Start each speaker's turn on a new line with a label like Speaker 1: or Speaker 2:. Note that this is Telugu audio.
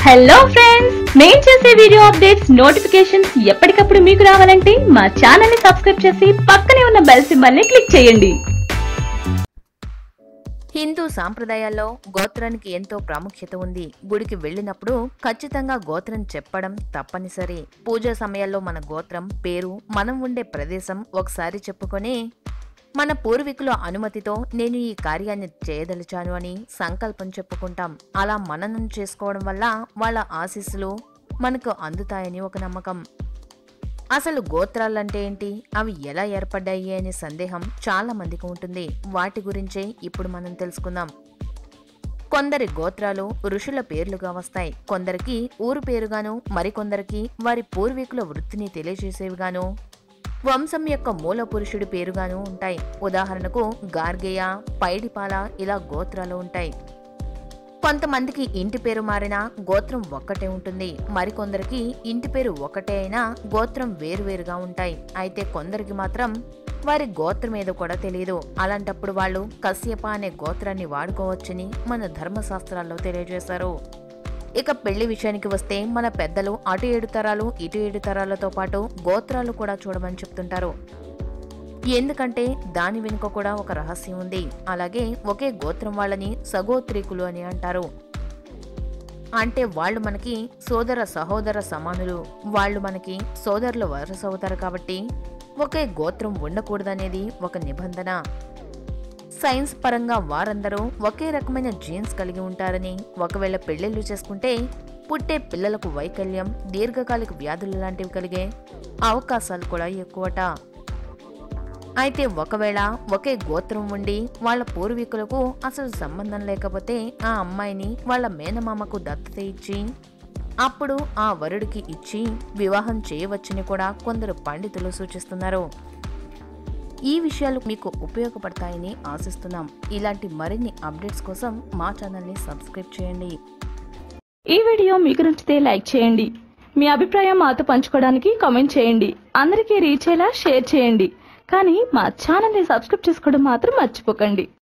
Speaker 1: హలో ఫ్రెండ్స్ నేను చేసే వీడియో అప్డేట్స్ నోటిఫికేషన్స్ ఎప్పటికప్పుడు మీకు రావాలంటే మా ఛానల్ ని సబ్స్క్రైబ్ చేసి పక్కనే ఉన్న బెల్ సింబల్ ని క్లిక్ చేయండి
Speaker 2: హిందూ సాంప్రదాయాల్లో గోత్రానికి ఎంతో ప్రాముఖ్యత ఉంది గుడికి వెళ్ళినప్పుడు ఖచ్చితంగా గోత్రం చెప్పడం తప్పనిసరి పూజ సమయాల్లో మన గోత్రం పేరు మనం ఉండే ప్రదేశం ఒకసారి చెప్పుకొని మన పూర్వీకుల అనుమతితో నేను ఈ కార్యాన్ని చేయదలిచాను అని సంకల్పం చెప్పుకుంటాం అలా మననం చేసుకోవడం వల్ల వాళ్ళ ఆశీస్సులు మనకు అందుతాయని ఒక నమ్మకం అసలు గోత్రాలంటే ఏంటి అవి ఎలా ఏర్పడ్డాయి అనే సందేహం చాలా మందికి ఉంటుంది వాటి గురించే ఇప్పుడు మనం తెలుసుకుందాం కొందరి గోత్రాలు ఋషుల పేర్లుగా వస్తాయి కొందరికి ఊరు పేరుగాను మరికొందరికి వారి పూర్వీకుల వృత్తిని తెలియజేసేవిగాను వంశం యొక్క మూల పురుషుడి పేరుగాను ఉంటాయి ఉదాహరణకు గార్గేయ పైడిపాల ఇలా గోత్రాలు ఉంటాయి కొంతమందికి ఇంటి పేరు మారినా గోత్రం ఒక్కటే ఉంటుంది మరికొందరికి ఇంటి పేరు ఒకటే అయినా గోత్రం వేరువేరుగా ఉంటాయి అయితే కొందరికి మాత్రం వారి గోత్రం ఏదో కూడా తెలియదు అలాంటప్పుడు వాళ్ళు కశ్యప అనే గోత్రాన్ని వాడుకోవచ్చని మన ధర్మశాస్త్రాల్లో తెలియజేశారు ఇక పెళ్లి విషయానికి వస్తే మన పెద్దలు అటు ఏడు తరాలు ఇటు ఏడు తరాలతో పాటు గోత్రాలు కూడా చూడమని చెప్తుంటారు ఎందుకంటే దాని వెనుక కూడా ఒక రహస్యం ఉంది అలాగే ఒకే గోత్రం వాళ్ళని సగోత్రీకులు అని అంటారు అంటే వాళ్ళు మనకి సోదర సహోదర సమానులు వాళ్ళు మనకి సోదరులు వరస అవుతారు కాబట్టి ఒకే గోత్రం ఉండకూడదనేది ఒక నిబంధన సైన్స్ పరంగా వారందరూ ఒకే రకమైన జీన్స్ కలిగి ఉంటారని ఒకవేళ పెళ్లిళ్ళు చేసుకుంటే పుట్టే పిల్లలకు వైకల్యం దీర్ఘకాలిక వ్యాధులు లాంటివి కలిగే అవకాశాలు కూడా ఎక్కువట అయితే ఒకవేళ ఒకే గోత్రం ఉండి వాళ్ళ పూర్వీకులకు అసలు సంబంధం లేకపోతే ఆ అమ్మాయిని వాళ్ళ మేనమామకు దత్తత ఇచ్చి అప్పుడు ఆ వరుడికి ఇచ్చి వివాహం చేయవచ్చని కూడా కొందరు పండితులు సూచిస్తున్నారు ఈ విషయాలు మీకు ఉపయోగపడతాయని ఆశిస్తున్నాం ఇలాంటి మరిన్ని అప్డేట్స్ కోసం మా ఛానల్ని సబ్స్క్రైబ్ చేయండి
Speaker 1: ఈ వీడియో మీకు నచ్చితే లైక్ చేయండి మీ అభిప్రాయం మాతో పంచుకోవడానికి కామెంట్ చేయండి అందరికీ రీచ్ అయ్యేలా షేర్ చేయండి కానీ మా ఛానల్ ని సబ్స్క్రైబ్ చేసుకోవడం మాత్రం మర్చిపోకండి